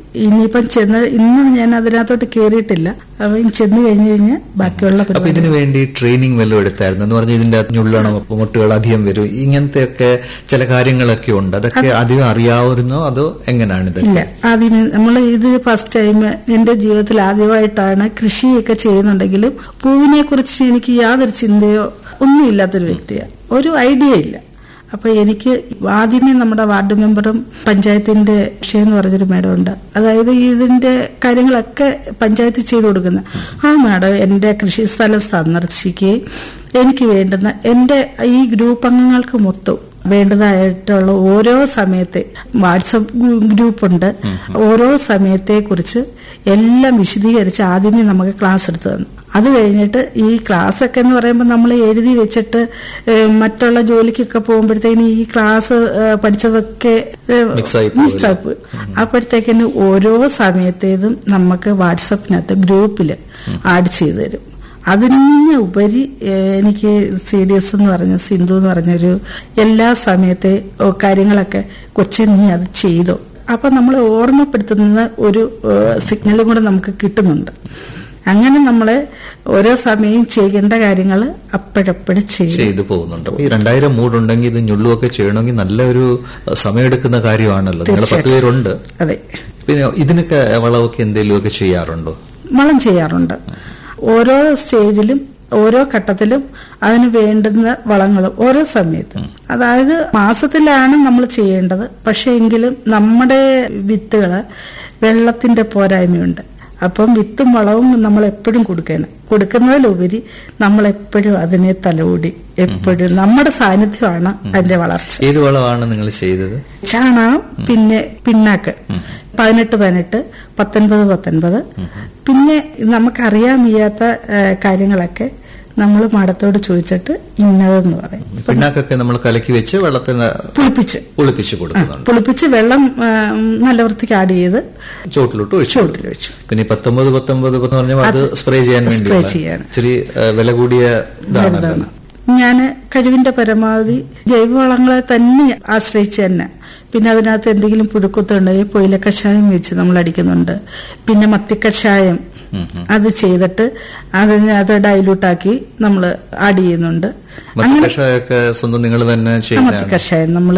ഇനിയിപ്പം ചെന്ന് ഇന്ന് ഞാൻ അതിനകത്തോട്ട് കയറിയിട്ടില്ല അപ്പം ചെന്ന് കഴിഞ്ഞു കഴിഞ്ഞാൽ ബാക്കിയുള്ള അപ്പൊ പരിപാടി ഇതിനു വേണ്ടി ട്രെയിനിങ് വല്ലതും എടുത്തായിരുന്നു എന്ന് പറഞ്ഞാൽ ഇതിന്റെ അകത്ത് ഞുള്ളണം മുട്ടുകൾ അധികം വരും ഇങ്ങനത്തെ ഒക്കെ ചില കാര്യങ്ങളൊക്കെ ഉണ്ട് അതൊക്കെ അധികം അറിയാവുന്നോ അതോ എങ്ങനെയാണ് ഇത് ഇല്ല ആദ്യമേ നമ്മൾ ഇത് ഫസ്റ്റ് ടൈം എന്റെ ജീവിതത്തിൽ ആദ്യമായിട്ടാണ് കൃഷിയൊക്കെ ചെയ്യുന്നുണ്ടെങ്കിലും പൂവിനെ കുറിച്ച് എനിക്ക് യാതൊരു ചിന്തയോ ഒന്നുമില്ലാത്തൊരു വ്യക്തിയാണ് ഒരു ഐഡിയ ഇല്ല അപ്പൊ എനിക്ക് ആദ്യമേ നമ്മുടെ വാർഡ് മെമ്പറും പഞ്ചായത്തിന്റെ വിഷയം എന്ന് പറഞ്ഞൊരു മേഡം ഉണ്ട് അതായത് ഇതിന്റെ കാര്യങ്ങളൊക്കെ പഞ്ചായത്ത് ചെയ്തു കൊടുക്കുന്ന ആ മേഡം എന്റെ കൃഷി സ്ഥലം സന്ദർശിക്കുകയും എനിക്ക് വേണ്ടുന്ന എന്റെ ഈ ഗ്രൂപ്പ് അംഗങ്ങൾക്ക് മൊത്തം വേണ്ടതായിട്ടുള്ള ഓരോ സമയത്തെ വാട്സപ്പ് ഗ്രൂപ്പ് ഉണ്ട് ഓരോ സമയത്തെ കുറിച്ച് എല്ലാം വിശദീകരിച്ച് ആദ്യമേ നമുക്ക് ക്ലാസ് എടുത്തു തന്നു അത് കഴിഞ്ഞിട്ട് ഈ ക്ലാസ് ഒക്കെ എന്ന് പറയുമ്പോൾ നമ്മൾ എഴുതി വെച്ചിട്ട് ഏഹ്, മറ്റുള്ള ജോലിക്കൊക്കെ പോകുമ്പോഴത്തേന് ഈ ക്ലാസ് ഏഹ്, പഠിച്ചതൊക്കെ ഏഹ്, Mix ആയി പോകും. mix ആയി പോകും. അപ്പോഴത്തേക്കിന് ഓരോ സമയത്തേതും നമുക്ക് വാട്സപ്പിനകത്ത് ഗ്രൂപ്പിൽ ആഡ് ചെയ്തു തരും അതിന് ഉപരി ഏഹ്, എനിക്ക് സി ഡി എസ് എന്ന് പറഞ്ഞ സിന്ധു എന്ന് പറഞ്ഞൊരു എല്ലാ സമയത്തെ ഓ, കാര്യങ്ങളൊക്കെ കൊച്ചെ നീ അത് ചെയ്തോ അപ്പൊ നമ്മൾ ഓർമ്മപ്പെടുത്തുന്ന ഒരു സിഗ്നലും കൂടെ നമുക്ക് കിട്ടുന്നുണ്ട് അങ്ങനെ നമ്മള് ഓരോ സമയം ചെയ്യേണ്ട കാര്യങ്ങൾ അപ്പോഴപ്പോഴും ചെയ്യും ചെയ്തു പോകുന്നുണ്ട് ഈ രണ്ടായിരം മൂടുണ്ടെങ്കിൽ ഇത് ഞുള്ളുമൊക്കെ ചെയ്യണമെങ്കിൽ നല്ലൊരു സമയമെടുക്കുന്ന കാര്യമാണല്ലോ നിങ്ങൾ പത്ത് പേരുണ്ട് അതെ പിന്നെ ഇതിനൊക്കെ വളവൊക്കെ എന്തെങ്കിലുമൊക്കെ ചെയ്യാറുണ്ടോ വളം ചെയ്യാറുണ്ട് ഓരോ സ്റ്റേജിലും ഓരോ ഘട്ടത്തിലും അതിന് വേണ്ടുന്ന വളങ്ങളും ഓരോ സമയത്തും അതായത് മാസത്തിലാണ് നമ്മൾ ചെയ്യേണ്ടത് പക്ഷെ എങ്കിലും നമ്മുടെ വിത്തുകള് വെള്ളത്തിന്റെ പോരായ്മയുണ്ട് അപ്പം വിത്തും വളവും നമ്മൾ എപ്പോഴും കൊടുക്കണം കൊടുക്കുന്നതിലുപരി നമ്മൾ എപ്പോഴും അതിനെ തലോടി എപ്പോഴും നമ്മുടെ സാന്നിധ്യമാണ് അതിന്റെ വളർച്ച ഏത് വളമാണ് നിങ്ങൾ ചെയ്തത് ചാണകം പിന്നെ പിണ്ണാക്ക് പതിനെട്ട് പതിനെട്ട് പത്തൊൻപത് പത്തൊൻപത് പിന്നെ നമുക്കറിയാൻ വയ്യാത്ത ഏഹ്, കാര്യങ്ങളൊക്കെ നമ്മൾ മാഡത്തോട് ചോദിച്ചിട്ട് ഇന്നതെന്ന് പറയും പിണ്ണാക്കൊക്കെ നമ്മൾ കലക്കി വെച്ച് വെള്ളത്തിന് പുളിപ്പിച്ച് ഒളിപ്പിച്ച് കൊടുക്കുന്നുണ്ട് പുളിപ്പിച്ച് വെള്ളം ഏഹ്, നല്ല വൃത്തിക്ക് ആഡ് ചെയ്ത് ചോട്ടിലോട്ട് ഒഴിച്ചു ചുവട്ടിൽ വെച്ചു പിന്നെ ഈ പത്തൊമ്പത് പത്തൊമ്പത് എന്ന് പറഞ്ഞാൽ അത് സ്പ്രേ ചെയ്യാൻ സ്പ്രേ വേണ്ടി ചെയ്യാൻ. ഇച്ചിരി ഏഹ്, വില കൂടിയ ഇതാണല്ലോ ഞാൻ കഴിവിന്റെ പരമാവധി ജൈവവളങ്ങളെ തന്നെ ആശ്രയിച്ച് തന്നെ പിന്നെ അതിനകത്ത് എന്തെങ്കിലും പുഴുക്കുത്തുണ്ടെങ്കിൽ പൊയില കഷായം വെച്ച് നമ്മൾ അടിക്കുന്നുണ്ട് പിന്നെ മത്തിക്കഷായം അത് ചെയ്തിട്ട് അതിനകത്ത് ഡൈലൂട്ടാക്കി നമ്മൾ ആഡ് ചെയ്യുന്നുണ്ട് മത്തി കഷായമൊക്കെ സ്വന്തം നിങ്ങൾ തന്നെ മത്തി ചെയ്യുന്നതാണ് കഷായം നമ്മൾ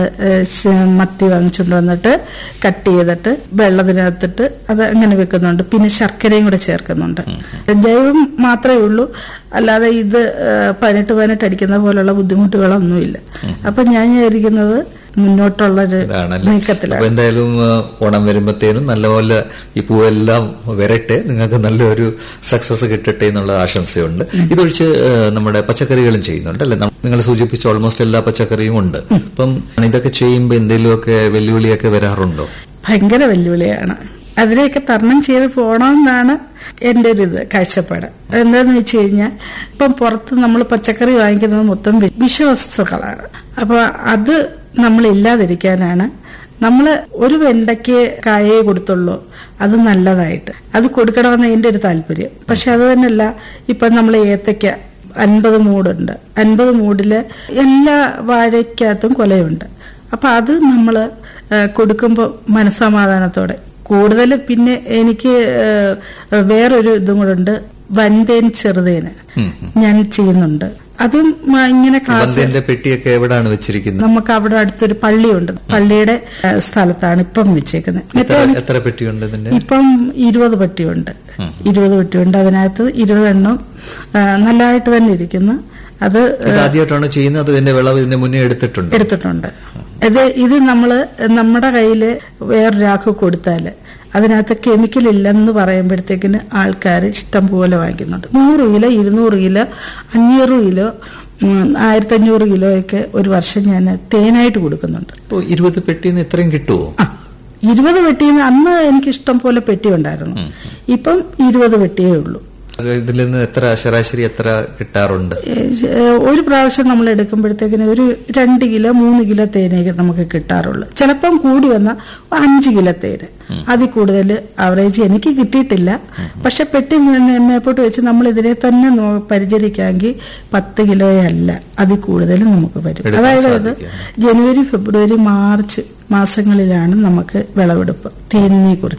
മത്തി വാങ്ങിച്ചുകൊണ്ട് വന്നിട്ട് കട്ട് ചെയ്തിട്ട് വെള്ളത്തിനകത്തിട്ട് അത് അങ്ങനെ വെക്കുന്നുണ്ട് പിന്നെ ശർക്കരയും കൂടെ ചേർക്കുന്നുണ്ട് ജൈവം മാത്രമേ ഉള്ളൂ അല്ലാതെ ഇത് ഏഹ്, പതിനെട്ട് പതിനെട്ട് അടിക്കുന്ന പോലുള്ള ബുദ്ധിമുട്ടുകളൊന്നുമില്ല അപ്പൊ ഞാൻ വിചാരിക്കുന്നത് മുന്നോട്ടുള്ളൊരു ഇതാണല്ലേ നീക്കത്തിലാണ് അപ്പൊ എന്തായാലും ആ, ഓണം വരുമ്പത്തേനും നല്ലപോലെ ഈ പൂവെല്ലാം വരട്ടെ നിങ്ങൾക്ക് നല്ലൊരു സക്സസ് കിട്ടട്ടെ എന്നുള്ള ആശംസയുണ്ട് ഇതൊഴിച്ച് ആ, നമ്മുടെ പച്ചക്കറികളും ചെയ്യുന്നുണ്ട് അല്ലെ നിങ്ങൾ സൂചിപ്പിച്ച ഓൾമോസ്റ്റ് എല്ലാ പച്ചക്കറിയും ഉണ്ട് അപ്പം ഇതൊക്കെ ചെയ്യുമ്പോൾ എന്തെങ്കിലുമൊക്കെ വെല്ലുവിളിയൊക്കെ വരാറുണ്ടോ ഭയങ്കര വെല്ലുവിളിയാണ് അതിനെയൊക്കെ തരണം ചെയ്ത് പോകണമെന്നാണ് എന്റെ ഒരു ഇത് കാഴ്ചപ്പാട് എന്താന്ന് വെച്ച് കഴിഞ്ഞാൽ ഇപ്പം പുറത്ത് നമ്മൾ പച്ചക്കറി വാങ്ങിക്കുന്നത് മൊത്തം വി- വിഷവസ്തുക്കളാണ് അപ്പൊ അത് നമ്മൾ ഇല്ലാതിരിക്കാനാണ് നമ്മൾ ഒരു വെണ്ടയ്ക്ക് കായേ കൊടുത്തുള്ളൂ അത് നല്ലതായിട്ട് അത് കൊടുക്കണമെന്ന് എന്റെ ഒരു താല്പര്യം പക്ഷെ അത് തന്നെയല്ല ഇപ്പൊ നമ്മൾ ഏത്തയ്ക്ക അൻപത് മൂടുണ്ട് അൻപത് മൂടില് എല്ലാ വാഴയ്ക്കകത്തും കൊലയുണ്ട് അപ്പൊ അത് നമ്മൾ കൊടുക്കുമ്പോൾ മനസ്സമാധാനത്തോടെ കൂടുതലും പിന്നെ എനിക്ക് ഏഹ്, വേറൊരു ഇതും കൂടെ ഉണ്ട് വൻതേൻ ചെറുതേന് ഞാൻ ചെയ്യുന്നുണ്ട് അതും ആ, ഇങ്ങനെ ക്ലാസ് ബന്ധന്റെ പെട്ടിയൊക്കെ എവിടാണ് വെച്ചിരിക്കുന്നത് നമുക്ക് അവിടെ അടുത്തൊരു പള്ളിയുണ്ട് പള്ളിയുടെ ഏഹ്, സ്ഥലത്താണ് ഇപ്പം വെച്ചേക്കുന്നത് എത്ര എത്ര പെട്ടിയുണ്ട് ഇതിന്റെ ഇപ്പം ഇരുപത് പെട്ടിയുണ്ട് ഇരുപത് പെട്ടിയുണ്ട് അതിനകത്ത് ഇരുപതെണ്ണം ആ, നല്ലതായിട്ട് തന്നെ ഇരിക്കുന്നു അത് ഇത് ആദ്യമായിട്ടാണ് ചെയ്യുന്നത് അത് ഇതിന്റെ വിളവ് ഇതിന്റെ മുന്നേ എടുത്തിട്ടുണ്ട് എടുത്തിട്ടുണ്ട് ഇത് ഇത് നമ്മള് നമ്മുടെ കയ്യില് വേറൊരാൾക്ക് കൊടുത്താല് അതിനകത്ത് കെമിക്കൽ ഇല്ലെന്ന് പറയുമ്പോഴത്തേക്കിന് ആൾക്കാർ ഇഷ്ടം പോലെ വാങ്ങിക്കുന്നുണ്ട് നൂറ് കിലോ ഇരുന്നൂറ് കിലോ അഞ്ഞൂറ് കിലോ ഉം, ആയിരത്തഞ്ഞൂറ് കിലോ ഒക്കെ ഒരു വർഷം ഞാൻ തേനായിട്ട് കൊടുക്കുന്നുണ്ട് അപ്പൊ ഇരുപത് പെട്ടിന്ന് ഇത്രയും കിട്ടുമോ ആ ഇരുപത് പെട്ടിന്ന് അന്ന് എനിക്ക് ഇഷ്ടം പോലെ പെട്ടി ഉണ്ടായിരുന്നു ഇപ്പം ഇരുപത് പെട്ടിയേ ഉള്ളൂ ഇതിൽ നിന്ന് എത്ര ശരാശരി എത്ര കിട്ടാറുണ്ട് ഏഹ് ഒരു പ്രാവശ്യം നമ്മൾ എടുക്കുമ്പോഴത്തേക്കിന് ഒരു രണ്ട് കിലോ മൂന്ന് കിലോ തേനൊക്കെ നമുക്ക് കിട്ടാറുള്ളൂ ചിലപ്പം കൂടി വന്ന അഞ്ച് കിലോ തേന് അതിൽ കൂടുതൽ ആവറേജ് എനിക്ക് കിട്ടിയിട്ടില്ല പക്ഷെ പെട്ടി മേപ്പോട്ട് വെച്ച് നമ്മൾ ഇതിനെ തന്നെ നോ- പരിചരിക്കാമെങ്കിൽ പത്ത് കിലോയല്ല അതിൽ കൂടുതൽ നമുക്ക് വരും എടുക്കാൻ അതായത് സാധിക്കും. ജനുവരി ഫെബ്രുവരി മാർച്ച് മാസങ്ങളിലാണ് നമുക്ക് വിളവെടുപ്പ് തേനിനെ കുറിച്ച്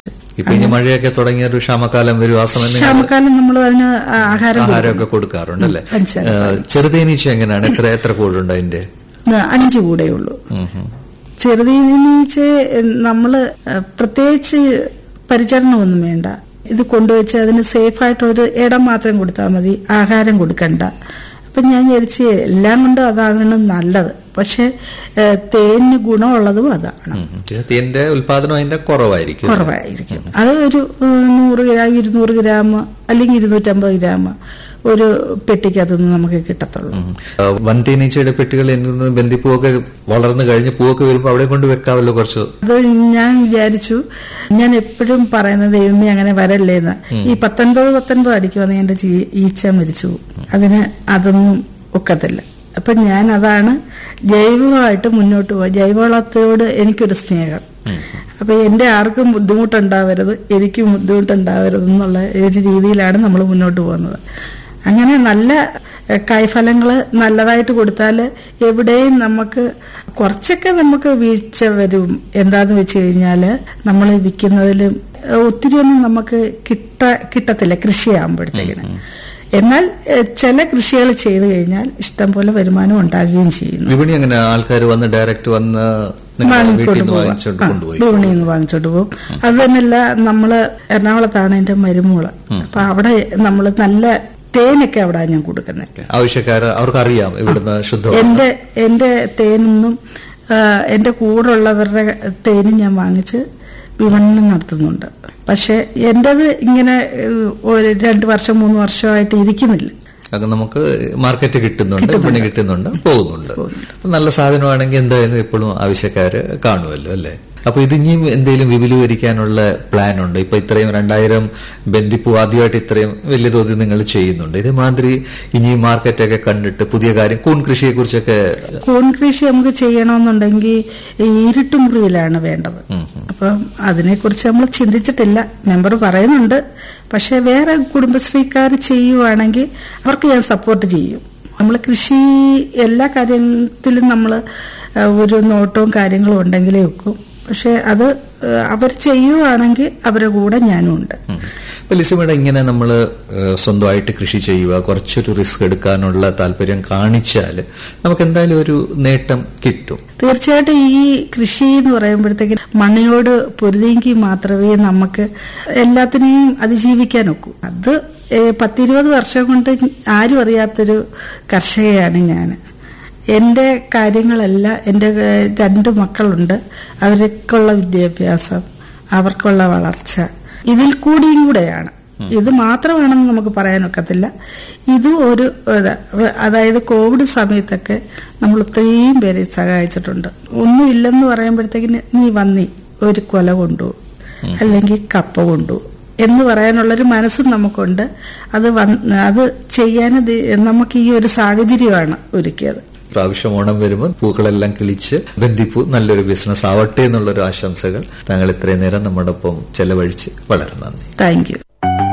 ഇപ്പൊ ഇനി മഴയൊക്കെ തുടങ്ങിയ ഒരു ക്ഷാമകാലം വരും ആ സമയം നിങ്ങൾ ക്ഷാമക്കാലം നമ്മൾ അതിന് ആഹാരം കൊടുക്കും. ആഹാരമൊക്കെ കൊടുക്കാറുണ്ടല്ലേ പഞ്ചസാര. ഏഹ്, ചെറുതേനീച്ച എങ്ങനെയാണ് എത്ര എത്ര കൂടുണ്ട് അതിന്റെ ന- അഞ്ച് കൂടെ ഉള്ളൂ ഉം ഉം. ചെറുതീനീച്ച് നമ്മള് ഏഹ്, പ്രത്യേകിച്ച് പരിചരണമൊന്നും വേണ്ട ഇത് കൊണ്ടുവച്ച് അതിന് സേഫായിട്ട് ഒരു ഇടം മാത്രം കൊടുത്താൽ മതി ആഹാരം കൊടുക്കണ്ട അപ്പൊ ഞാൻ വിചാരിച്ച് എല്ലാം കൊണ്ടും അതാണ് നല്ലത് പക്ഷെ ഏഹ്, തേനിന് ഗുണമുള്ളതും അതാണ് ഉം ഉം. പിന്നെ തേന്റെ ഉൽപാദനം അതിന്റെ കുറവായിരിക്കും കുറവായിരിക്കും അത് ഒരു ഏഹ്, നൂറ് ഗ്രാം ഇരുന്നൂറ് ഗ്രാം അല്ലെങ്കിൽ ഇരുന്നൂറ്റമ്പത് ഗ്രാം ഒരു പെട്ടിക്കകത്തുനിന്ന് നമുക്ക് കിട്ടത്തുള്ളൂ ഉം. ആ, വൻതേനീച്ചയുടെ പെട്ടികൾ നിന്ന് ബന്ധിപ്പൂവൊക്കെ വളർന്നു കഴിഞ്ഞ് പൂവൊക്കെ വരുമ്പോൾ അവിടെ കൊണ്ട് വെക്കാമല്ലോ കുറച്ച് അത് ഞാൻ വിചാരിച്ചു ഞാൻ എപ്പോഴും പറയുന്നത് ദൈവമേ അങ്ങനെ വരല്ലേന്ന് ഈ പത്തൊൻപത് പത്തൊൻപത് അടിക്കുമെന്ന് എന്റെ ജീ- ഈച്ച മരിച്ചു പോകും. അതിന് അതൊന്നും ഒക്കത്തില്ല അപ്പൊ ഞാൻ അതാണ് ജൈവമായിട്ട് മുന്നോട്ട് പോവുക ജൈവവളത്തോട് എനിക്കൊരു സ്നേഹം അപ്പൊ എന്റെ ആർക്കും ബുദ്ധിമുട്ടുണ്ടാവരുത് എനിക്കും ബുദ്ധിമുട്ടുണ്ടാവരുത് എന്നുള്ള ഒരു രീതിയിലാണ് നമ്മൾ മുന്നോട്ട് പോകുന്നത് അങ്ങനെ നല്ല എഹ്, കായ്ഫലങ്ങള് നല്ലതായിട്ട് കൊടുത്താൽ എവിടെയും നമുക്ക് കുറച്ചൊക്കെ നമുക്ക് വീഴ്ച വരും എന്താന്ന് വെച്ച് കഴിഞ്ഞാൽ നമ്മൾ വിൽക്കുന്നതിലും എഹ്, ഒത്തിരി ഒന്നും നമുക്ക് കിട്ട കിട്ടത്തില്ല കൃഷിയാകുമ്പോഴത്തേക്കിന് എന്നാൽ എഹ്, ചില കൃഷികൾ ചെയ്തു കഴിഞ്ഞാൽ ഇഷ്ടം പോലെ വരുമാനം ഉണ്ടാകുകയും ചെയ്യുന്നു വിപണി അങ്ങനെ ആൾക്കാർ വന്ന് ഡയറക്റ്റ് വന്ന് നിങ്ങളുടെ വീട്ടിൽ വാങ്ങിക്കൊണ്ട് നിന്ന് പോവാം വാങ്ങിച്ചോണ്ട് ആ, കൊണ്ടുപോയി വിപണിയിൽ നിന്ന് വാങ്ങിച്ചോണ്ട് പോകും അത് തന്നെയല്ല നമ്മള് എറണാകുളത്താണ് എന്റെ മരുമോള് അപ്പൊ അവിടെ നമ്മള് നല്ല തേനൊക്കെ അവിടെ ഞാൻ കൊടുക്കുന്നത് ആവശ്യക്കാർ അവർക്കറിയാം ഇവിടുന്ന് ശുദ്ധമാണ് എന്റെ എന്റെ തേനൊന്നും ആ, എന്റെ കൂടെയുള്ളവരുടെ തേനും ഞാൻ വാങ്ങിച്ച് വിപണനം നടത്തുന്നുണ്ട് പക്ഷെ എന്റേത് ഇങ്ങനെ ഏഹ്, ഒരു രണ്ട് വർഷം മൂന്ന് വർഷമായിട്ട് ഇരിക്കുന്നില്ല അത് നമുക്ക് മാർക്കറ്റ് കിട്ടുന്നുണ്ട് വിപണി കിട്ടുന്നുണ്ട് പോകുന്നുണ്ട് അപ്പൊ നല്ല സാധനമാണെങ്കിൽ എന്തായാലും എപ്പോഴും ആവശ്യക്കാര് കാണുമല്ലോ അല്ലേ അപ്പൊ ഇത് ഇനിയും എന്തെങ്കിലും വിപുലീകരിക്കാനുള്ള പ്ലാൻ ഉണ്ട് ഇപ്പൊ ഇത്രയും രണ്ടായിരം ബന്ധിപ്പൂ ആദ്യമായിട്ട് ഇത്രയും വലിയ തോതിൽ നിങ്ങൾ ചെയ്യുന്നുണ്ട് ഇതേമാതിരി ഇനി മാർക്കറ്റൊക്കെ കണ്ടിട്ട് പുതിയ കാര്യം കൂൺ കൃഷിയെ കുറിച്ചൊക്കെ കൂൺ കൃഷി നമുക്ക് ചെയ്യണമെന്നുണ്ടെങ്കിൽ ഈ ഇരുട്ടുമുറിയിലാണ് വേണ്ടത് അപ്പം അതിനെക്കുറിച്ച് നമ്മൾ ചിന്തിച്ചിട്ടില്ല മെമ്പർ പറയുന്നുണ്ട് പക്ഷെ വേറെ കുടുംബശ്രീക്കാർ ചെയ്യുവാണെങ്കിൽ അവർക്ക് ഞാൻ സപ്പോർട്ട് ചെയ്യും നമ്മൾ കൃഷി എല്ലാ കാര്യത്തിലും നമ്മൾ ഒരു നോട്ടവും കാര്യങ്ങളും ഉണ്ടെങ്കിലേ വെക്കും പക്ഷെ അത് അവർ ചെയ്യുവാണെങ്കിൽ അവരുടെ കൂടെ ഞാനും ഉണ്ട് അപ്പൊ ലിസിമയുടെ ഇങ്ങനെ നമ്മൾ സ്വന്തമായിട്ട് കൃഷി ചെയ്യുക കുറച്ചൊരു റിസ്ക് എടുക്കാനുള്ള താല്പര്യം കാണിച്ചാൽ നമുക്ക് എന്തായാലും ഒരു നേട്ടം കിട്ടും തീർച്ചയായിട്ടും ഈ കൃഷി എന്ന് പറയുമ്പോഴത്തേക്ക് മണ്ണിനോട് പൊരുതിയെങ്കിൽ മാത്രമേ നമുക്ക് എല്ലാത്തിനെയും അതിജീവിക്കാൻ ഒക്കൂ അത് ഏഹ്, പത്തിരുപത് വർഷം കൊണ്ട് ആരും അറിയാത്തൊരു കർഷകയാണ് ഞാൻ എൻ്റെ കാര്യങ്ങളെല്ലാം എൻ്റെ ഏഹ്, രണ്ട് മക്കളുണ്ട് അവർക്കുള്ള വിദ്യാഭ്യാസം അവർക്കുള്ള വളർച്ച ഇതിൽ കൂടിയും കൂടെയാണ് ഇത് മാത്രമാണെന്ന് നമുക്ക് പറയാനൊക്കത്തില്ല ഇതും ഒരു ഇത്, അതായത് കോവിഡ് സമയത്തൊക്കെ നമ്മൾ ഒത്തിരിയും പേരെ സഹായിച്ചിട്ടുണ്ട് ഒന്നുമില്ലെന്ന് പറയുമ്പോഴത്തേക്കിന് നീ വന്നി ഒരു കൊല കൊണ്ടു അല്ലെങ്കിൽ കപ്പ കൊണ്ടു എന്ന് പറയാനുള്ളൊരു മനസ്സും നമുക്കുണ്ട് അത് വന്ന് അത് ചെയ്യാൻ ഇത് നമുക്ക് ഈ ഒരു സാഹചര്യമാണ് ഒരുക്കിയത് പ്രാവശ്യം ഓണം വരുമ്പോൾ പൂക്കളെല്ലാം കിളിച്ച് ബന്ധിപ്പൂ നല്ലൊരു ബിസിനസ് ആവട്ടെ എന്നുള്ളൊരു ആശംസകൾ താങ്കൾ ഇത്രയും നേരം നമ്മുടെ ഒപ്പം ചെലവഴിച്ച് വളരെ നന്ദി താങ്ക് യു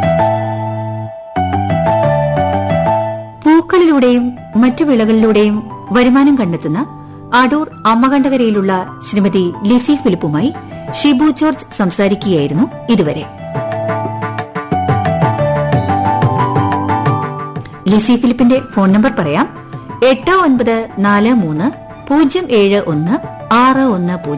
പൂക്കളിലൂടെയും മറ്റു വിളകളിലൂടെയും വരുമാനം കണ്ടെത്തുന്ന അടൂർ അമ്മകണ്ഠകരയിലുള്ള ശ്രീമതി ലിസി ഫിലിപ്പുമായി ഷിബു ജോർജ് സംസാരിക്കുകയായിരുന്നു ഇതുവരെ ലിസി ഫിലിപ്പിന്റെ ഫോൺ നമ്പർ പറയാം എട്ട് ഒൻപത് നാല് മൂന്ന് പൂജ്യം ഏഴ് ഒന്ന് ആറ് ഒന്ന് പൂജ്യം